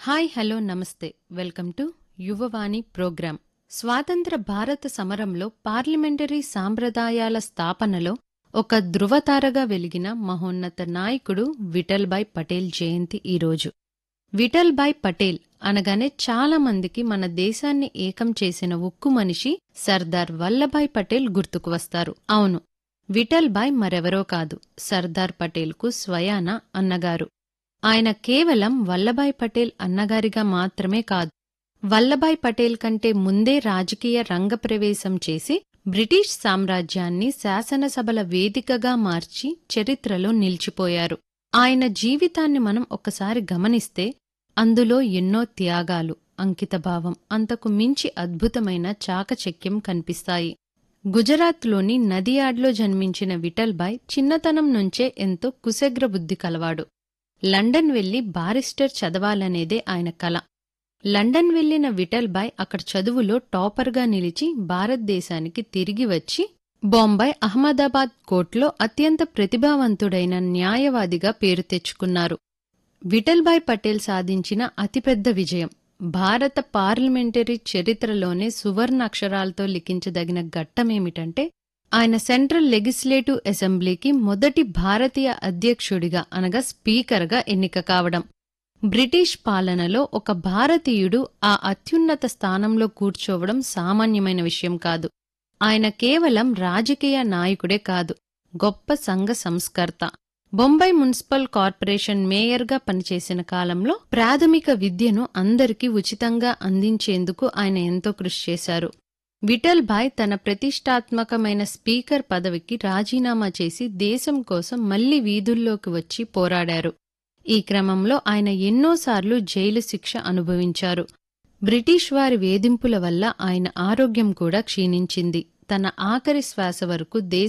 hi hello నమస్తే welcome to Yuvavani programme స్వాతంత్ర భారత సమరంలో పార్లమెంటరీ సాంప్రదాయాల స్థాపనలో ఒక ధృవతారగా వెలిగిన మహోన్నత నాయకుడు విఠల్భాయ్ పటేల్ జయంతి ఈరోజు విఠల్భాయ్ పటేల్ అనగానే చాలా మందికి మన దేశాన్ని ఏకం చేసిన ఉక్కు మనిషి సర్దార్ వల్లభాయ్ పటేల్ గుర్తుకు వస్తారు అవును విఠల్భాయ్ మరెవరో కాదు సర్దార్ పటేల్కు స్వయాన అన్నగారు ఆయన కేవలం వల్లభాయ్ పటేల్ అన్నగారిగా మాత్రమే కాదు వల్లభాయ్ పటేల్ కంటే ముందే రాజకీయ రంగప్రవేశం చేసి బ్రిటిష్ సామ్రాజ్యాన్ని శాసనసభల వేదికగా మార్చి చరిత్రలో నిలిచిపోయారు ఆయన జీవితాన్ని మనం ఒకసారి గమనిస్తే అందులో ఎన్నో త్యాగాలు అంకితభావం అంతకు మించి అద్భుతమైన చాకచక్యం కనిపిస్తాయి గుజరాత్లోని నదియాడ్లో జన్మించిన విఠల్భాయ్ చిన్నతనం నుంచే ఎంతో కుశగ్ర బుద్ధి కలవాడు లండన్ వెళ్లి బారిస్టర్ చదవాలనేదే ఆయన కల లండన్ వెళ్లిన విఠల్భాయ్ అక్కడ చదువులో టాపర్గా నిలిచి భారతదేశానికి తిరిగి వచ్చి బొంబాయి అహ్మదాబాద్ కోర్టులో అత్యంత ప్రతిభావంతుడైన న్యాయవాదిగా పేరు తెచ్చుకున్నారు విఠల్భాయ్ పటేల్ సాధించిన అతిపెద్ద విజయం భారత పార్లమెంటరీ చరిత్రలోనే సువర్ణ అక్షరాలతో లిఖించదగిన ఘట్టమేమిటంటే ఆయన సెంట్రల్ లెగిస్లేటివ్ అసెంబ్లీకి మొదటి భారతీయ అధ్యక్షుడిగా అనగా స్పీకర్గా ఎన్నిక కావడం బ్రిటిష్ పాలనలో ఒక భారతీయుడు ఆ అత్యున్నత స్థానంలో కూర్చోవడం సామాన్యమైన విషయం కాదు ఆయన కేవలం రాజకీయ నాయకుడే కాదు గొప్ప సంఘ సంస్కర్త బొంబాయి మున్సిపల్ కార్పొరేషన్ మేయర్గా పనిచేసిన కాలంలో ప్రాథమిక విద్యను అందరికీ ఉచితంగా అందించేందుకు ఆయన ఎంతో కృషి చేశారు విఠల్ భాయ్ తన ప్రతిష్టాత్మకమైన స్పీకర్ పదవికి రాజీనామా చేసి దేశం కోసం మళ్లీ వీధుల్లోకి వచ్చి పోరాడారు ఈ క్రమంలో ఆయన ఎన్నోసార్లు జైలు శిక్ష అనుభవించారు బ్రిటిష్ వారి వేధింపుల వల్ల ఆయన ఆరోగ్యం కూడా క్షీణించింది తన ఆఖరి శ్వాస వరకు దేశ